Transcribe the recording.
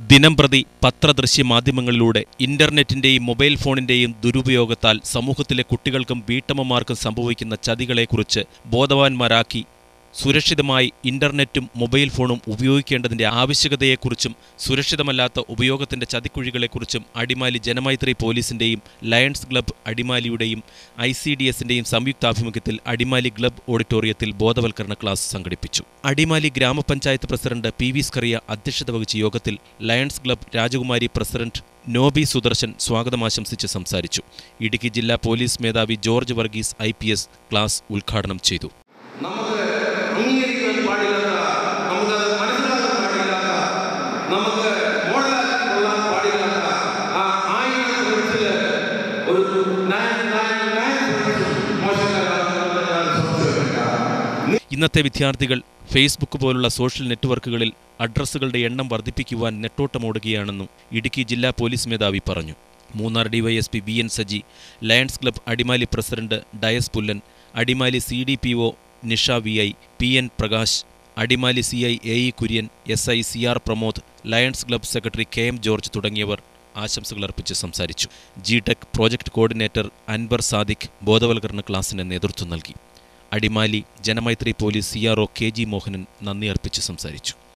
ദിനംപ്രതി പത്രദൃശ്യ മാധ്യമങ്ങളിലൂടെ ഇന്റർനെറ്റിന്റെയും മൊബൈൽ ഫോണിന്റെയും ദുരുപയോഗത്താൽ സമൂഹത്തിലെ കുട്ടികൾക്കും വീട്ടമ്മമാർക്കും സംഭവിക്കുന്ന ചതികളെക്കുറിച്ച് ബോധവാന്മാരാക്കി സുരക്ഷിതമായി ഇന്റർനെറ്റും മൊബൈൽ ഫോണും ഉപയോഗിക്കേണ്ടതിന്റെ ആവശ്യകതയെക്കുറിച്ചും സുരക്ഷിതമല്ലാത്ത ഉപയോഗത്തിന്റെ ചതിക്കുഴികളെക്കുറിച്ചും അടിമാലി ജനമൈത്രി പോലീസിന്റെയും ലയൺസ് ക്ലബ്ബ് അടിമാലിയുടെയും ഐ സി ഡി എസിന്റെയും സംയുക്താഭിമുഖ്യത്തിൽ അടിമാലി ക്ലബ്ബ് ഓഡിറ്റോറിയത്തിൽ ബോധവൽക്കരണ ക്ലാസ് സംഘടിപ്പിച്ചു അടിമാലി ഗ്രാമപഞ്ചായത്ത് പ്രസിഡന്റ് പി വി സ്കറിയ അധ്യക്ഷത വഹിച്ച യോഗത്തിൽ Lions club Rajakumari president Nobi Sudarshan സ്വാഗതം ആശംസിച്ച് സംസാരിച്ചു ഇടുക്കി ജില്ലാ പോലീസ് മേധാവി ജോർജ് വർഗീസ് ഐ ക്ലാസ് ഉദ്ഘാടനം ചെയ്തു നമുക്ക് അംഗീകരിക്കാൻ പാടില്ലാത്ത നമുക്കത് മനസ്സിലാക്കാൻ പാടില്ലാത്ത നമുക്ക് മോഡലാക്കി കൊള്ളാൻ പാടില്ലാത്ത ആ ആയിരം സുഹൃത്തില് ഒരു നയൻ നയൻ നയൻ സുഹൃത്തും മോശക്കാരാണെന്ന് ഞാൻ സംശയമില്ല ഇന്നത്തെ വിദ്യാർത്ഥികൾ ഫേസ്ബുക്ക് പോലുള്ള സോഷ്യൽ നെറ്റ്വർക്കുകളിൽ അഡ്രസ്സുകളുടെ എണ്ണം വർദ്ധിപ്പിക്കുവാൻ നെട്ടോട്ടമോടുകയാണെന്നും ഇടുക്കി ജില്ലാ പോലീസ് മേധാവി പറഞ്ഞു Munnar DySP B N Saji Lions club Adimali president Dias Pullan Adimali C D P O Nisha V I P N Prakash Adimali C I A E Kurian S I C R Pramod Lions club secretary K M George തുടങ്ങിയവർ ആശംസകൾ അർപ്പിച്ച് സംസാരിച്ചു G tech project coordinator Anvar Sadiq ബോധവൽക്കരണ ക്ലാസിന് നേതൃത്വം നൽകി Adimali Janamaithri police C R O K G Mohanan നന്ദി അർപ്പിച്ച് സംസാരിച്ചു